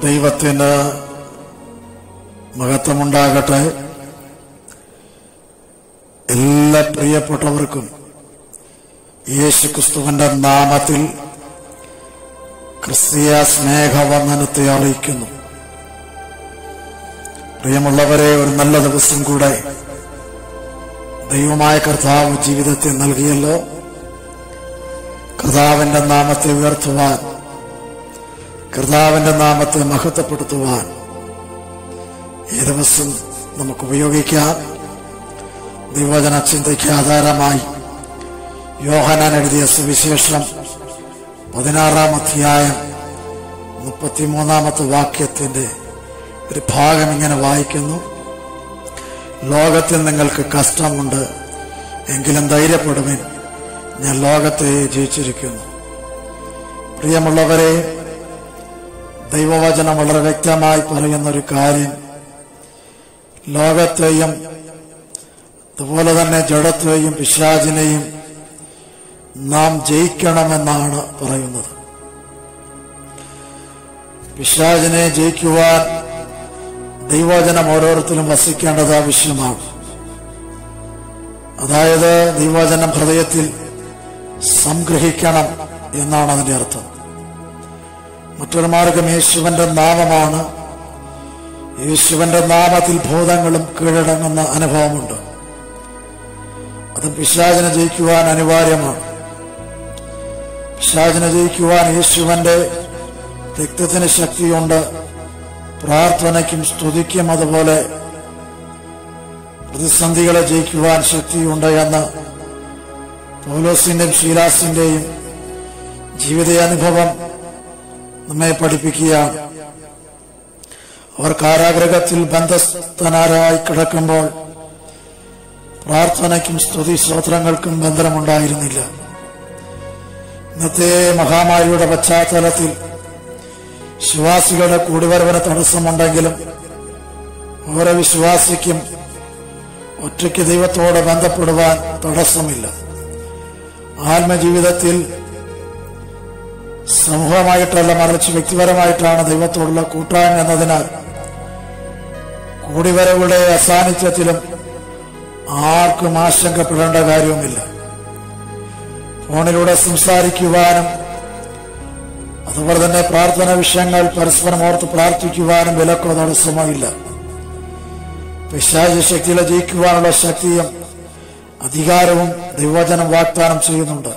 ദൈവത്തിന് മഹത്വമുണ്ടാകട്ടെ എല്ലാ പ്രിയപ്പെട്ടവർക്കും യേശു ക്രിസ്തുവിന്റെ നാമത്തിൽ ക്രിസ്തീയ സ്നേഹവന്ദനത്തെ അറിയിക്കുന്നു പ്രിയമുള്ളവരെ ഒരു നല്ല ദിവസം കൂടെ ദൈവമായ കർത്താവ് ജീവിതത്തിൽ നൽകിയല്ലോ കർത്താവിന്റെ നാമത്തെ ഉയർത്തുവാൻ കർത്താവിന്റെ നാമത്തെ മഹത്വപ്പെടുത്തുവാൻ ഈ ദിവസം നമുക്ക് ഉപയോഗിക്കാം ദൈവജന ചിന്തയ്ക്ക് ആധാരമായി യോഹനാൻ എഴുതിയ സുവിശേഷം പതിനാറാം അധ്യായം മുപ്പത്തിമൂന്നാമത്തെ വാക്യത്തിന്റെ ഒരു ഭാഗം ഇങ്ങനെ വായിക്കുന്നു ലോകത്തിൽ നിങ്ങൾക്ക് കഷ്ടമുണ്ട് എങ്കിലും ധൈര്യപ്പെടുവിൻ ഞാൻ ലോകത്തെ ജയിച്ചിരിക്കുന്നു പ്രിയമുള്ളവരെ ദൈവവചനം വളരെ വ്യക്തമായി പറയുന്ന ഒരു കാര്യം ലോകത്തെയും അതുപോലെ തന്നെ ജഡത്തെയും പിശാചിനെയും നാം ജയിക്കണമെന്നാണ് പറയുന്നത് പിശാചിനെ ജയിക്കുവാൻ ദൈവവചനം ഓരോരുത്തരും വസിക്കേണ്ടത് ആവശ്യമാണ് അതായത് ദൈവവചനം ഹൃദയത്തിൽ സംഗ്രഹിക്കണം എന്നാണ് അതിന്റെ അർത്ഥം മറ്റൊരു മാർഗം യേശുവന്റെ നാമമാണ് യേശുവന്റെ നാമത്തിൽ ഭൂതങ്ങളും കീഴടങ്ങുന്ന അനുഭവമുണ്ട് അത് പിശാചിനെ ജയിക്കുവാൻ അനിവാര്യമാണ് പിശാചിനെ ജയിക്കുവാൻ യേശുവന്റെ രക്തത്തിന് ശക്തിയുണ്ട് പ്രാർത്ഥനയ്ക്കും സ്തുതിക്കും അതുപോലെ പ്രതിസന്ധികളെ ജയിക്കുവാൻ ശക്തിയുണ്ട് എന്ന് പൗലോസിന്റെയും ശീലാസിന്റെയും ജീവിതാനുഭവം നമ്മെ പഠിപ്പിക്കുകയാണ് അവർ കാരാഗ്രഹത്തിൽ ബന്ധസ്ഥനാരായി കിടക്കുമ്പോൾ പ്രാർത്ഥനയ്ക്കും സ്തുതി സ്തോത്രങ്ങൾക്കും ബന്ധനമുണ്ടായിരുന്നില്ല ഇന്നത്തെ മഹാമാരിയുടെ പശ്ചാത്തലത്തിൽ വിശ്വാസികളുടെ കൂടിവരവിന് തടസ്സമുണ്ടെങ്കിലും ഓരോ വിശ്വാസിക്കും ഒറ്റയ്ക്ക് ദൈവത്തോട് ബന്ധപ്പെടുവാൻ തടസ്സമില്ല ആത്മജീവിതത്തിൽ സമൂഹമായിട്ടല്ല മറിച്ച് വ്യക്തിപരമായിട്ടാണ് ദൈവത്തോടുള്ള കൂട്ടായ്മ എന്നതിനാൽ കൂടിവരവുടെ അസാന്നിധ്യത്തിലും ആർക്കും ആശങ്കപ്പെടേണ്ട കാര്യവുമില്ല ഫോണിലൂടെ സംസാരിക്കുവാനും അതുപോലെ തന്നെ പ്രാർത്ഥന വിഷയങ്ങൾ പരസ്പരം ഓർത്ത് പ്രാർത്ഥിക്കുവാനും വിലക്കോ തടസ്സമോ ഇല്ല പിശാച ശക്തികളെ ജയിക്കുവാനുള്ള ശക്തിയും അധികാരവും ദൈവവചനം വാഗ്ദാനം ചെയ്യുന്നുണ്ട്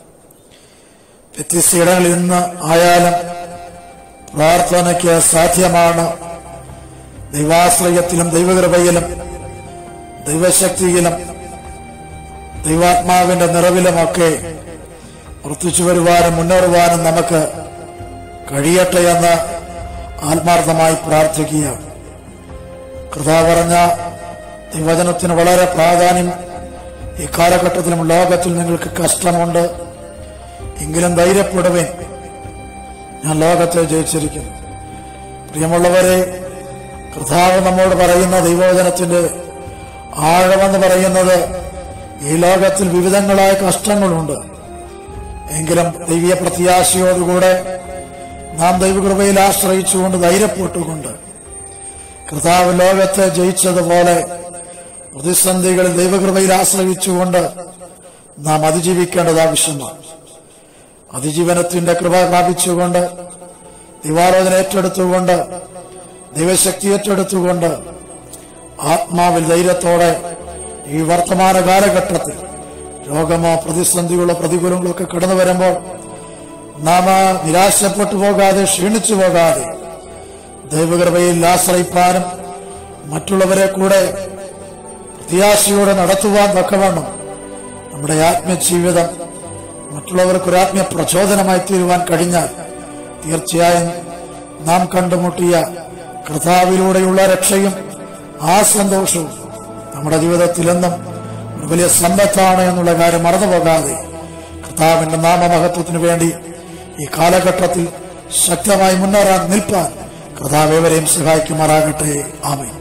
വ്യത്യസ്ത ഇടങ്ങളിൽ ഇന്ന് ആയാലും പ്രാർത്ഥനയ്ക്ക് സാധ്യമാണ് ദൈവാശ്രയത്തിലും ദൈവകൃപയിലും ദൈവശക്തിയിലും ദൈവാത്മാവിന്റെ നിറവിലുമൊക്കെ വർദ്ധിച്ചു വരുവാനും മുന്നേറുവാനും നമുക്ക് കഴിയട്ടെ എന്ന് ആത്മാർത്ഥമായി പ്രാർത്ഥിക്കുകയാണ് കർത്താവ് പറഞ്ഞ ദൈവചനത്തിന് വളരെ പ്രാധാന്യം ഈ കാലഘട്ടത്തിലും ലോകത്തിൽ നിങ്ങൾക്ക് കഷ്ടമുണ്ട് എങ്കിലും ധൈര്യപ്പെടുവേൻ ഞാൻ ലോകത്തെ ജയിച്ചിരിക്കുന്നു പ്രിയമുള്ളവരെ കർത്താവ് നമ്മോട് പറയുന്ന ദൈവവചനത്തിന്റെ ആഴമെന്ന് പറയുന്നത് ഈ ലോകത്തിൽ വിവിധങ്ങളായ കഷ്ടങ്ങളുണ്ട് എങ്കിലും ദൈവീയ പ്രത്യാശയോടുകൂടെ നാം ദൈവകൃപയിൽ ആശ്രയിച്ചുകൊണ്ട് ധൈര്യപ്പെട്ടുകൊണ്ട് കർത്താവ് ലോകത്തെ ജയിച്ചതുപോലെ പ്രതിസന്ധികളിൽ ദൈവകൃപയിൽ ആശ്രയിച്ചുകൊണ്ട് നാം അതിജീവിക്കേണ്ടത് ആവശ്യമാണ് അതിജീവനത്തിന്റെ കൃപ പ്രാപിച്ചുകൊണ്ട് ദിവാലോചന ഏറ്റെടുത്തുകൊണ്ട് ദൈവശക്തി ഏറ്റെടുത്തുകൊണ്ട് ആത്മാവിൽ ധൈര്യത്തോടെ ഈ വർത്തമാന കാലഘട്ടത്തിൽ രോഗമോ പ്രതിസന്ധികളോ പ്രതികൂലങ്ങളോ ഒക്കെ കടന്നു വരുമ്പോൾ നാം നിരാശപ്പെട്ടു പോകാതെ ക്ഷീണിച്ചു പോകാതെ ദൈവകൃപയിൽ ആശ്രയിപ്പാനും മറ്റുള്ളവരെ കൂടെ പ്രത്യാശയോടെ നടത്തുവാൻ തക്കവണ്ണം നമ്മുടെ ആത്മജീവിതം മറ്റുള്ളവർക്ക് ആത്മീയ പ്രചോദനമായി തീരുവാൻ കഴിഞ്ഞാൽ തീർച്ചയായും നാം കണ്ടുമുട്ടിയ കർത്താവിലൂടെയുള്ള രക്ഷയും ആ സന്തോഷവും നമ്മുടെ ജീവിതത്തിൽ എന്നും ഒരു വലിയ സമ്പത്താണ് എന്നുള്ള കാര്യം മറന്നുപോകാതെ കർത്താവിന്റെ നാമമഹത്വത്തിനു വേണ്ടി ഈ കാലഘട്ടത്തിൽ ശക്തമായി മുന്നേറാൻ നിൽപ്പാൻ കർത്താവ് ഏവരെയും സഹായിക്കുമാറാകട്ടെ ആമേ